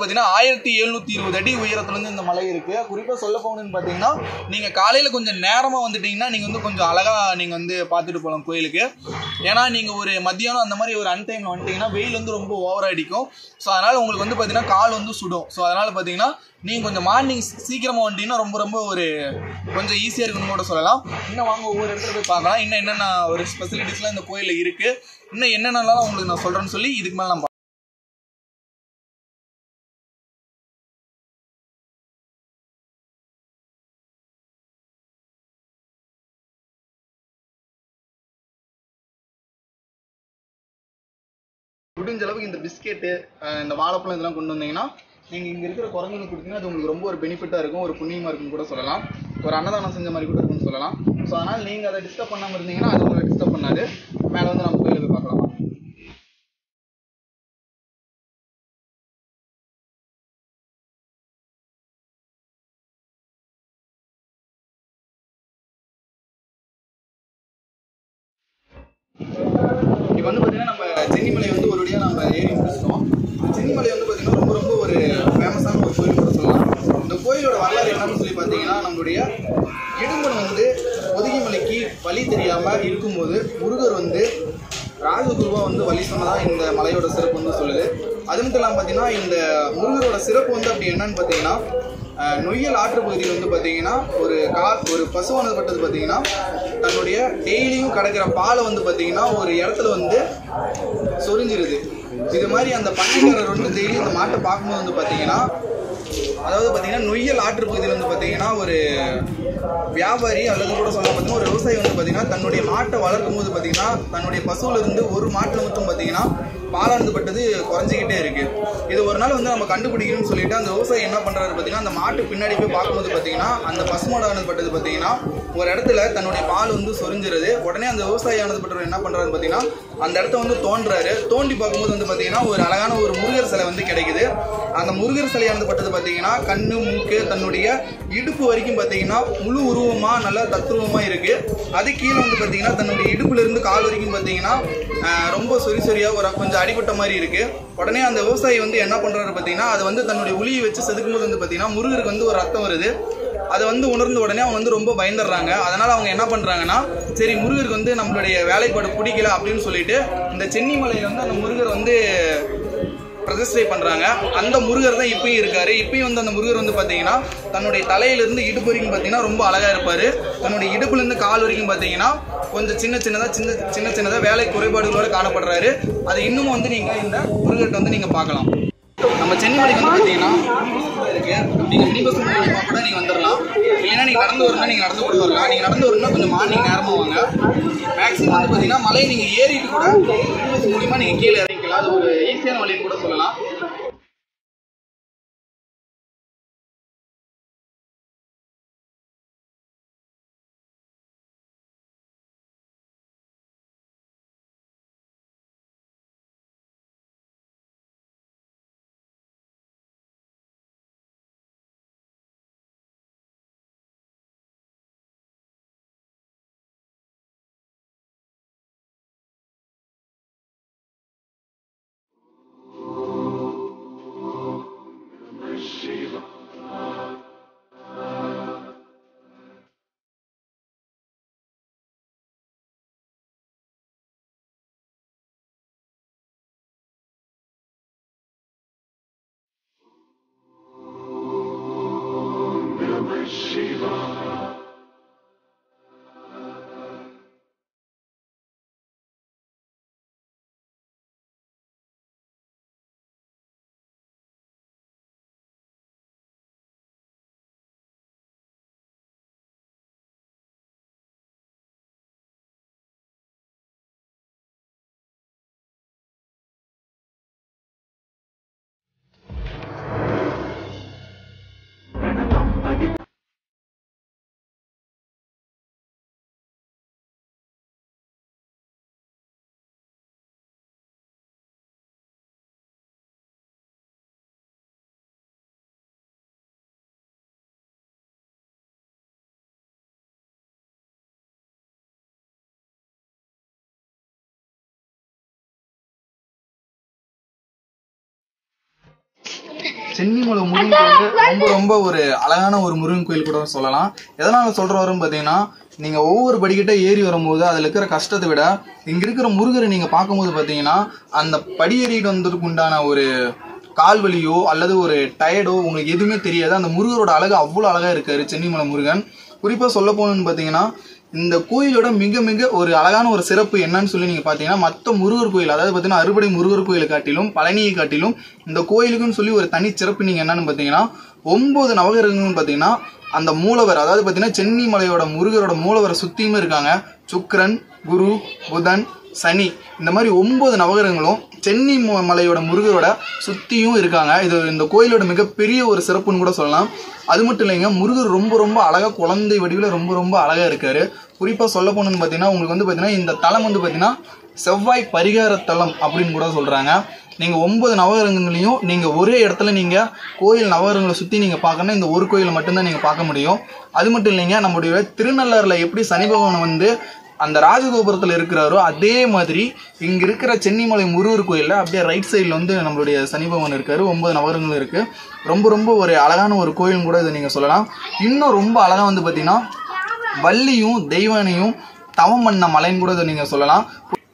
பார்த்தீங்கன்னா ஆயிரத்தி எழுநூற்றி இருபது அடி உயரத்துலேருந்து இந்த மலை இருக்குது குறிப்பாக சொல்ல போகணும்னு பார்த்தீங்கன்னா நீங்கள் காலையில் கொஞ்சம் நேரமாக வந்துட்டீங்கன்னா நீங்கள் வந்து கொஞ்சம் அழகாக நீங்கள் வந்து பார்த்துட்டு போகலாம் கோயிலுக்கு ஏன்னா நீங்கள் ஒரு மத்தியானம் அந்த மாதிரி ஒரு அன்டைமில் வந்துட்டீங்கன்னா வெயில் வந்து ரொம்ப ஓவராக அடிக்கும் ஸோ அதனால் உங்களுக்கு வந்து பார்த்தீங்கன்னா கால் வந்து சுடும் ஸோ அதனால் பார்த்தீங்கன்னா நீங்கள் கொஞ்சம் மார்னிங் சீக்கிரமாக வந்துட்டீங்கன்னா ரொம்ப ரொம்ப ஒரு கொஞ்சம் ஈஸியாக இருக்குன்னு கூட சொல்லலாம் இன்னும் வாங்க ஒவ்வொரு இடத்துல போய் பார்க்கலாம் இன்னும் என்னென்ன ஒரு ஸ்பெசிலிட்டிஸ்லாம் இந்த கோயிலில் இருக்குது இன்னும் என்னென்னலாம் உங்களுக்கு நான் சொல்கிறேன்னு சொல்லி இதுக்கு மேலே நம்ம முடிஞ்ச அளவுக்கு இந்த பிஸ்கெட்டு இந்த வாழைப்பழம் இதெல்லாம் கொண்டு வந்தீங்கன்னா நீங்கள் இங்கே இருக்கிற குரங்குங்களுக்கு கொடுத்தீங்கன்னா அது உங்களுக்கு ரொம்ப ஒரு பெனிஃபிட்டாக இருக்கும் ஒரு புண்ணியமாக இருக்கும்னு கூட சொல்லலாம் ஒரு அன்னதானம் செஞ்ச மாதிரி கூட இருக்கும்னு சொல்லலாம் ஸோ அதனால் நீங்கள் அதை டிஸ்டர்ப் பண்ணாமல் இருந்தீங்கன்னா அது உங்களை டிஸ்டர்ப் பண்ணாது மேலே வந்து நம்ம கோயிலுக்கு பார்க்கலாம் இப்போ வந்து பார்த்தீங்கன்னா நம்ம சென்னிமலை வந்து ஒரு வழியாக நம்ம ஏறி முடிச்சிட்டோம் இந்த சென்னிமலை வந்து பார்த்தீங்கன்னா ரொம்ப ரொம்ப ஒரு ஃபேமஸான ஒரு கோயில் கூட சொல்லலாம் இந்த கோயிலோட வரலாறு என்னன்னு சொல்லி பார்த்தீங்கன்னா நம்மளுடைய இடும்பன் வந்து ஒதுகிமலைக்கு வழி தெரியாமல் இருக்கும்போது முருகர் வந்து ராஜகுருவா வந்து வழி சொன்னதா இந்த மலையோட சிறப்பு வந்து சொல்லுது அது மட்டும் இல்லாமல் பார்த்தீங்கன்னா இந்த முருகரோட சிறப்பு வந்து அப்படி என்னன்னு பார்த்தீங்கன்னா அஹ், நொய்யல் ஆற்று பகுதியில் வந்து பார்த்தீங்கன்னா ஒரு கா ஒரு பசுவானது பட்டது பார்த்தீங்கன்னா தன்னுடைய டெய்லியும் கிடைக்கிற பாலை வந்து பார்த்தீங்கன்னா ஒரு இடத்துல வந்து சொரிஞ்சிருது இது மாதிரி அந்த பண்ணைக்காரர் வந்து டெய்லி இந்த மாட்டை பார்க்கும்போது வந்து பார்த்தீங்கன்னா அதாவது பார்த்தீங்கன்னா நொய்யல் ஆற்று பகுதியில் வந்து பார்த்தீங்கன்னா ஒரு வியாபாரி அல்லது கூட சொல்ல பார்த்தீங்கன்னா ஒரு விவசாயி வந்து பார்த்தீங்கன்னா தன்னுடைய மாட்டை வளர்க்கும் போது பார்த்தீங்கன்னா தன்னுடைய பசுவில் இருந்து ஒரு மாட்டில் மட்டும் பார்த்தீங்கன்னா பாலானது பட்டது குறைஞ்சிக்கிட்டே இருக்கு இது ஒரு நாள் வந்து நம்ம கண்டுபிடிக்கணும்னு சொல்லிட்டு அந்த விவசாயி என்ன பண்றாரு பார்த்தீங்கன்னா அந்த மாட்டு பின்னாடி போய் பார்க்கும்போது பார்த்தீங்கன்னா அந்த பசுமாடானது பட்டது பார்த்தீங்கன்னா ஒரு இடத்துல தன்னுடைய பால் வந்து சொரிஞ்சிருது உடனே அந்த விவசாயி ஆனது பட்டவர் என்ன பண்றாரு பார்த்தீங்கன்னா அந்த இடத்த வந்து தோன்றாரு தோண்டி பார்க்கும்போது வந்து பார்த்தீங்கன்னா ஒரு அழகான ஒரு முருகர் சிலை வந்து கிடைக்குது அந்த முருகர் சிலையானது பட்டது பார்த்தீங்கன்னா கண்ணு மூக்கு தன்னுடைய இடுப்பு வரைக்கும் பார்த்தீங்கன்னா முழு உருவமா நல்லா தத்ரூபமா இருக்கு அது கீழே வந்து பார்த்தீங்கன்னா தன்னுடைய இடுப்புல இருந்து கால் வரைக்கும் பார்த்தீங்கன்னா ஆஹ், ரொம்ப சொறி சொறியா ஒரு கொஞ்சம் அடிபட்ட மாதிரி இருக்கு உடனே அந்த விவசாயி வந்து என்ன பண்றாரு பார்த்தீங்கன்னா அது வந்து தன்னுடைய உளியை வச்சு செதுக்கும்போது வந்து பார்த்தீங்கன்னா முருகருக்கு வந்து ஒரு ரத்தம் வருது அதை வந்து உணர்ந்த உடனே அவங்க வந்து ரொம்ப பயந்துடுறாங்க அதனால அவங்க என்ன பண்றாங்கன்னா சரி முருகருக்கு வந்து நம்மளுடைய வேலைப்பாடு பிடிக்கல அப்படின்னு சொல்லிட்டு இந்த சென்னி மலையில வந்து அந்த முருகர் வந்து பிரதிஷ்டை பண்றாங்க அந்த முருகர் தான் இப்பயும் இருக்காரு இப்பயும் வந்து அந்த முருகர் வந்து பாத்தீங்கன்னா தன்னுடைய தலையிலிருந்து இடுப்பு வரைக்கும் பாத்தீங்கன்னா ரொம்ப அழகா இருப்பாரு தன்னுடைய இடுப்புல இருந்து கால் வரைக்கும் பாத்தீங்கன்னா கொஞ்சம் சின்ன சின்னதா சின்ன சின்ன சின்னதா வேலை குறைபாடுகளோட காணப்படுறாரு அது இன்னும் வந்து நீங்க இந்த முருகர்கிட்ட வந்து நீங்க பார்க்கலாம் நம்ம சென்னிமலைக்கு வந்து பாத்தீங்கன்னா இருக்கு நீங்க மினி பஸ் மூலமா கூட நீங்க வந்துடலாம் இல்லைன்னா நீங்க நடந்து வரணும் நீங்க நடந்து கூட வரலாம் நீங்க நடந்து வரணும்னா கொஞ்சம் மார்னிங் நேரமா வாங்க மேக்ஸிமம் வந்து பாத்தீங்கன்னா மலையை நீங்க ஏறிட்டு கூட மினி பஸ் மூலியமா நீங்க கீழே இறங்கிக்கலாம் அது ஒரு ஈஸியான வழின்னு கூட சொல்லலாம் சென்னிமலை முருகன் கோயில் ரொம்ப ரொம்ப ஒரு அழகான ஒரு முருகன் கோயில் கூட சொல்லலாம் எதனால சொல்ற வரும் பார்த்தீங்கன்னா நீங்க ஒவ்வொரு படிக்கிட்ட ஏறி வரும்போது அதுல இருக்கிற கஷ்டத்தை விட இங்க இருக்கிற முருகரை நீங்க பார்க்கும்போது பார்த்தீங்கன்னா அந்த படி ஏறிட்டு வந்ததுக்கு உண்டான ஒரு கால் வலியோ அல்லது ஒரு டயர்டோ உங்களுக்கு எதுவுமே தெரியாது அந்த முருகரோட அழகு அவ்வளோ அழகா இருக்காரு சென்னிமலை முருகன் குறிப்பா சொல்ல போகணும்னு பார்த்தீங்கன்னா இந்த கோயிலோட மிக மிக ஒரு அழகான ஒரு சிறப்பு என்னன்னு சொல்லி நீங்க பாத்தீங்கன்னா மத்த முருகர் கோயில் அதாவது பாத்தீங்கன்னா அறுபடை முருகர் கோயிலை காட்டிலும் பழனியை காட்டிலும் இந்த கோயிலுக்குன்னு சொல்லி ஒரு தனி சிறப்பு நீங்க என்னன்னு பாத்தீங்கன்னா ஒன்பது நவகிரகங்கள்னு பாத்தீங்கன்னா அந்த மூலவர் அதாவது பாத்தீங்கன்னா சென்னி மலையோட முருகரோட மூலவரை சுத்தியுமே இருக்காங்க சுக்கிரன் குரு புதன் சனி இந்த மாதிரி ஒன்பது நவகிரகங்களும் சென்னி மு- மலையோட முருகரோட சுத்தியும் இருக்காங்க இது இந்த கோயிலோட மிகப்பெரிய ஒரு சிறப்புன்னு கூட சொல்லலாம் அது மட்டும் இல்லைங்க முருகர் ரொம்ப ரொம்ப அழகா குழந்தை வடிவில் ரொம்ப ரொம்ப அழகா இருக்காரு குறிப்பா சொல்ல போனோம்னு பார்த்தீங்கன்னா உங்களுக்கு வந்து பார்த்தீங்கன்னா இந்த தலம் வந்து பார்த்தீங்கன்னா செவ்வாய் பரிகார தலம் அப்படின்னு கூட சொல்றாங்க நீங்க ஒன்பது நவகிரகங்களையும் நீங்க ஒரே இடத்துல நீங்க கோயில் நவகிரகங்களை சுத்தி நீங்க பார்க்கணும் இந்த ஒரு கோயிலை மட்டும்தான் நீங்க பார்க்க முடியும் அது மட்டும் இல்லைங்க நம்முடைய திருநள்ளாறுல எப்படி சனி பகவான் வந்து அந்த ராஜகோபுரத்துல இருக்கிறாரோ அதே மாதிரி இங்க இருக்கிற சென்னிமலை முருகர் கோயில்ல அப்படியே ரைட் சைடுல வந்து நம்மளுடைய சனி பகவான் இருக்காரு ஒன்பது நவரங்களும் இருக்கு ரொம்ப ரொம்ப ஒரு அழகான ஒரு கோயில்னு கூட இதை நீங்க சொல்லலாம் இன்னும் ரொம்ப அழகா வந்து பாத்தீங்கன்னா வள்ளியும் தெய்வானையும் தவம் பண்ண மலைன்னு கூட இதை நீங்க சொல்லலாம்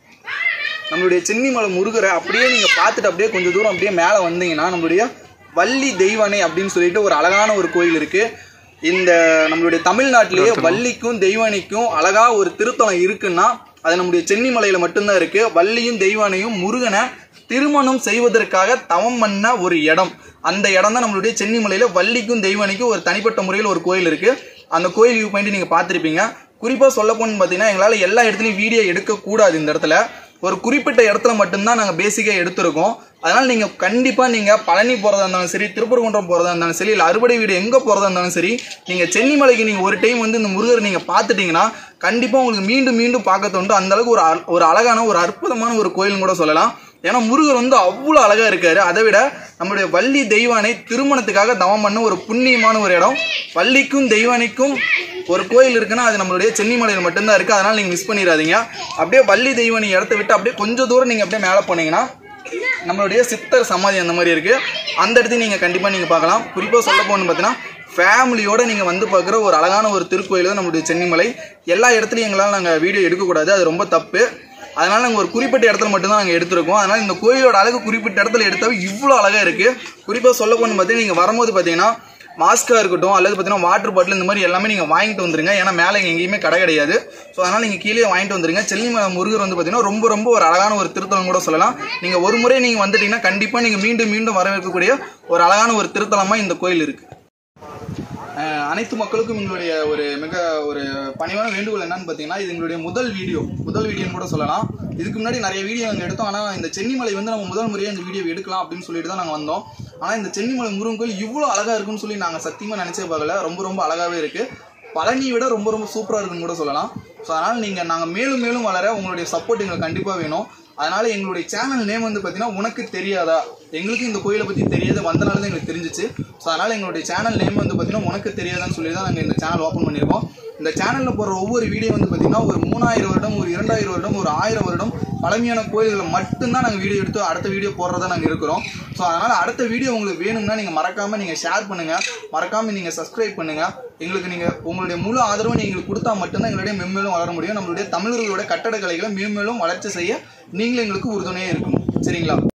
நம்மளுடைய சென்னிமலை முருகரை அப்படியே நீங்க பார்த்துட்டு அப்படியே கொஞ்சம் தூரம் அப்படியே மேலே வந்தீங்கன்னா நம்மளுடைய வள்ளி தெய்வானை அப்படின்னு சொல்லிட்டு ஒரு அழகான ஒரு கோயில் இருக்கு இந்த நம்மளுடைய தமிழ்நாட்டிலேயே வள்ளிக்கும் தெய்வானைக்கும் அழகா ஒரு திருத்தலம் இருக்குன்னா அது நம்முடைய சென்னிமலையில மட்டும்தான் இருக்கு வள்ளியும் தெய்வானையும் முருகனை திருமணம் செய்வதற்காக தவம் பண்ண ஒரு இடம் அந்த இடம் தான் நம்மளுடைய சென்னிமலையில வள்ளிக்கும் தெய்வானைக்கும் ஒரு தனிப்பட்ட முறையில் ஒரு கோயில் இருக்கு அந்த கோயில் வியூ பாயிண்ட் நீங்க பார்த்திருப்பீங்க குறிப்பா சொல்ல போன்னு பார்த்தீங்கன்னா எங்களால் எல்லா இடத்துலையும் வீடியோ எடுக்கக்கூடாது இந்த இடத்துல ஒரு குறிப்பிட்ட இடத்துல மட்டும்தான் நாங்கள் பேசிக்காக எடுத்திருக்கோம் அதனால நீங்கள் கண்டிப்பாக நீங்கள் பழனி போகிறதா இருந்தாலும் சரி திருப்பரங்குன்றம் போகிறதா இருந்தாலும் சரி இல்லை அறுபடை வீடு எங்கே போகிறதா இருந்தாலும் சரி நீங்கள் சென்னிமலைக்கு நீங்கள் ஒரு டைம் வந்து இந்த முருகரை நீங்கள் பார்த்துட்டீங்கன்னா கண்டிப்பாக உங்களுக்கு மீண்டும் மீண்டும் பார்க்க தோண்டும் அந்த அளவுக்கு ஒரு அ- ஒரு அழகான ஒரு அற்புதமான ஒரு கோயில்னு கூட சொல்லலாம் ஏன்னா முருகர் வந்து அவ்வளோ அழகா இருக்காரு அதை விட நம்முடைய வள்ளி தெய்வானை திருமணத்துக்காக தவம் பண்ண ஒரு புண்ணியமான ஒரு இடம் வள்ளிக்கும் தெய்வானைக்கும் ஒரு கோயில் இருக்குன்னா அது நம்மளுடைய சென்னிமலையில் மட்டும்தான் இருக்கு அதனால நீங்க மிஸ் பண்ணிடாதீங்க அப்படியே வள்ளி தெய்வானை இடத்த விட்டு அப்படியே கொஞ்சம் தூரம் நீங்க அப்படியே மேலே போனீங்கன்னா நம்மளுடைய சித்தர் சமாதி அந்த மாதிரி இருக்கு அந்த இடத்தையும் நீங்க கண்டிப்பா நீங்க பார்க்கலாம் குறிப்பா சொல்ல போகணும்னு பார்த்தீங்கன்னா ஃபேமிலியோட நீங்க வந்து பார்க்குற ஒரு அழகான ஒரு திருக்கோயில் தான் நம்மளுடைய சென்னிமலை எல்லா இடத்துலையும் எங்களால் நாங்கள் வீடியோ எடுக்கக்கூடாது அது ரொம்ப தப்பு அதனால நாங்கள் ஒரு குறிப்பிட்ட இடத்துல மட்டும்தான் நாங்கள் எடுத்திருக்கோம் அதனால இந்த கோயிலோட அழகு குறிப்பிட்ட இடத்துல எடுத்தாவே இவ்வளோ அழகாக இருக்கு குறிப்பாக சொல்ல போகணும்னு பார்த்தீங்கன்னா நீங்கள் வரும்போது பார்த்தீங்கன்னா மாஸ்காக இருக்கட்டும் அல்லது பார்த்தீங்கன்னா வாட்டர் பாட்டில் இந்த மாதிரி எல்லாமே நீங்கள் வாங்கிட்டு வந்துருங்க ஏன்னா மேலே இங்க எங்கேயுமே கடை கிடையாது ஸோ அதனால் நீங்கள் கீழே வாங்கிட்டு வந்துருங்க செல்லிமலை முருகர் வந்து பார்த்தீங்கன்னா ரொம்ப ரொம்ப ஒரு அழகான ஒரு திருத்தலம் கூட சொல்லலாம் நீங்கள் ஒரு முறை நீங்கள் வந்துட்டீங்கன்னா கண்டிப்பாக நீங்கள் மீண்டும் மீண்டும் வரவேற்கக்கூடிய ஒரு அழகான ஒரு திருத்தலமாக இந்த கோயில் இருக்குது அஹ் அனைத்து மக்களுக்கும் எங்களுடைய ஒரு மிக ஒரு பணிவான வேண்டுகோள் என்னன்னு பார்த்தீங்கன்னா இது எங்களுடைய முதல் வீடியோ முதல் வீடியோன்னு கூட சொல்லலாம் இதுக்கு முன்னாடி நிறைய வீடியோ நாங்கள் எடுத்தோம் ஆனால் இந்த சென்னிமலை வந்து நம்ம முதல் முறையாக இந்த வீடியோ எடுக்கலாம் அப்படின்னு சொல்லிட்டு தான் நாங்கள் வந்தோம் ஆனால் இந்த சென்னிமலை முருகன் கோயில் இவ்வளோ அழகாக இருக்குன்னு சொல்லி நாங்கள் சத்தியமாக நினச்சே பார்க்கல ரொம்ப ரொம்ப அழகாகவே இருக்குது பழனியை விட ரொம்ப ரொம்ப சூப்பராக இருக்குன்னு கூட சொல்லலாம் ஸோ அதனால் நீங்கள் நாங்கள் மேலும் மேலும் வளர உங்களுடைய சப்போர்ட் எங்களுக்கு கண்டிப்பாக வேணும் அதனால எங்களுடைய சேனல் நேம் வந்து பார்த்தீங்கன்னா உனக்கு தெரியாதா எங்களுக்கு இந்த கோயிலை பற்றி தெரியாது வந்தனால தான் எங்களுக்கு தெரிஞ்சிச்சு ஸோ அதனால எங்களுடைய சேனல் நேம் வந்து பார்த்தீங்கன்னா உனக்கு தெரியாதான்னு சொல்லி தான் நாங்கள் இந்த சேனல் ஓப்பன் பண்ணியிருக்கோம் இந்த சேனலில் போடுற ஒவ்வொரு வீடியோ வந்து பார்த்தீங்கன்னா ஒரு மூணாயிரம் வருடம் ஒரு இரண்டாயிரம் வருடம் ஒரு ஆயிரம் வருடம் பழமையான கோயில்களை மட்டும்தான் நாங்கள் வீடியோ எடுத்து அடுத்த வீடியோ போடுறதா நாங்கள் இருக்கிறோம் ஸோ அதனால் அடுத்த வீடியோ உங்களுக்கு வேணும்னா நீங்கள் மறக்காமல் நீங்கள் ஷேர் பண்ணுங்கள் மறக்காமல் நீங்கள் சப்ஸ்கிரைப் பண்ணுங்கள் எங்களுக்கு நீங்கள் உங்களுடைய முழு ஆதரவை நீங்கள் கொடுத்தா மட்டும்தான் எங்களுடைய மென்மேலும் வளர முடியும் நம்மளுடைய தமிழர்களுடைய கட்டடக்கலைகளை மேன்மேலும் வளர்ச்சி செய்ய நீங்களும் எங்களுக்கு உறுதுணையாக இருக்கணும் சரிங்களா